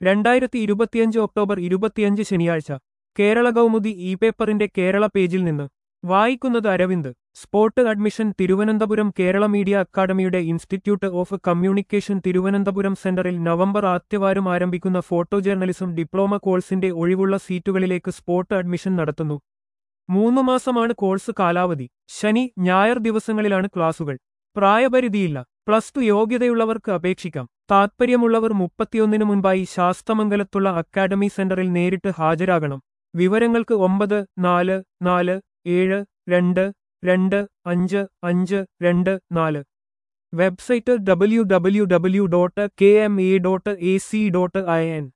രണ്ടായിരത്തി ഇരുപത്തിയഞ്ച് ഒക്ടോബർ ഇരുപത്തിയഞ്ച് ശനിയാഴ്ച കേരള കൗമുദി ഇ പേപ്പറിന്റെ കേരള പേജിൽ നിന്ന് വായിക്കുന്നത് Aravind spot admission Thiruvananthapuram Kerala media അക്കാദമിയുടെ ഇൻസ്റ്റിറ്റ്യൂട്ട് ഓഫ് കമ്മ്യൂണിക്കേഷൻ തിരുവനന്തപുരം സെന്ററിൽ നവംബർ ആദ്യവാരം ആരംഭിക്കുന്ന ഫോട്ടോ ജേർണലിസം ഡിപ്ലോമ കോഴ്സിന്റെ ഒഴിവുള്ള സീറ്റുകളിലേക്ക് സ്പോട്ട് അഡ്മിഷൻ നടത്തുന്നു മൂന്നു മാസമാണ് കോഴ്സ് കാലാവധി ശനി ഞായർ ദിവസങ്ങളിലാണ് ക്ലാസുകൾ പ്രായപരിധിയില്ല പ്ലസ് ടു യോഗ്യതയുള്ളവർക്ക് അപേക്ഷിക്കാം താത്പര്യമുള്ളവർ മുപ്പത്തിയൊന്നിനു മുൻപായി ശാസ്തമംഗലത്തുള്ള അക്കാദമി സെന്ററിൽ നേരിട്ട് ഹാജരാകണം വിവരങ്ങൾക്ക് ഒമ്പത് നാല് നാല് ഏഴ് രണ്ട് രണ്ട് അഞ്ച് അഞ്ച് രണ്ട് നാല് website W W W dot K M A dot A C dot I N